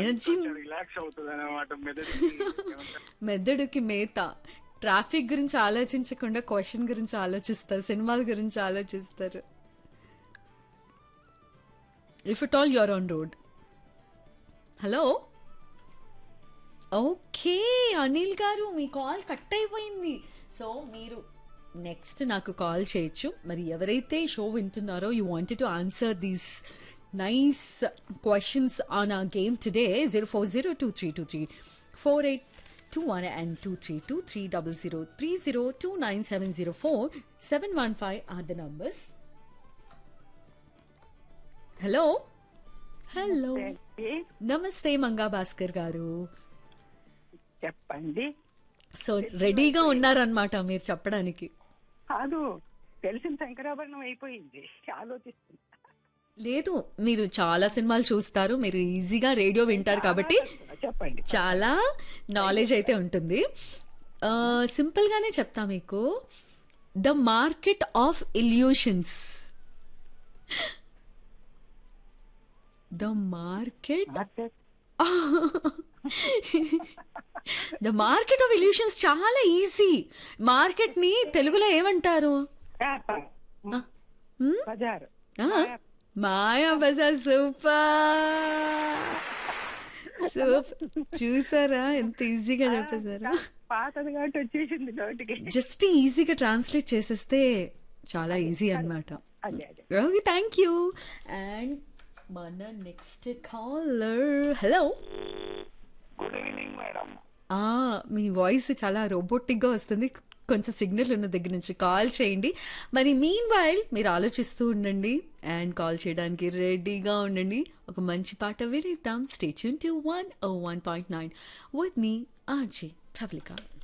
Energy relax అవుతుంది అనమాట మెదడుకి ఏమంటారు? మెదడుకి మేత ట్రాఫిక్ గురించి ఆలోచించకుండా క్వశ్చన్ గురించి ఆలోచిస్తారు సినిమాల గురించి ఆలోచిస్తారు if it all your on road hello okay Anil garu మీ కాల్ కట్ అయిపోయింది సో మీరు నెక్స్ట్ నాకు కాల్ చేయొచ్చు మరి ఎవరైతే షో వింటున్నారో you wanted to answer these nice questions on a game today zero four zero two three two three four eight two one and two three two three double zero three zero two nine seven zero four seven one five are the numbers hello hello ఏంటి? నమస్తే మంగా భాస్కర్ గారు చెప్పండి so రెడీగా ఉన్నారనమాట మీరు చెప్పడానికి కాదు తెలిసిన శంకరాభరణం అయిపోయింది ఆలోచిస్తుంది లేదు మీరు చాలా సినిమాలు చూస్తారు మీరు ఈజీగా రేడియో వింటారు కాబట్టి చెప్పండి చాలా నాలెడ్జ్ అయితే ఉంటుంది సింపుల్ గానే చెప్తా మీకు the market of illusions the market market the market of illusions చాలా ఈజీ మార్కెట్ ని తెలుగులో ఏమంటారు వ్యాపారం. హ్మ్? బజారు ఆ, మాయా బజార్ సూపర్ సూపర్ చూసారా ఎంత ఈజీగా చెప్పేశారు పాతది కాబట్టి వచ్చేసింది నోటికి జస్ట్ ఈజీగా ట్రాన్స్లేట్ చేసేస్తే చాలా ఈజీ అన్నమాట అదే అదే ఓకే థ్యాంక్ యూ అండ్ మన next caller hello good evening madam మీ వాయిస్ చాలా రోబోటిక్గా వస్తుంది కొంచెం సిగ్నల్ ఉన్న దగ్గర నుంచి కాల్ చేయండి మరి మీన్ వైల్ మీరు ఆలోచిస్తూ ఉండండి అండ్ కాల్ చేయడానికి రెడీగా ఉండండి ఒక మంచి పాట వినేద్దాం stay tuned to one o one point nine with me RJ Pravalika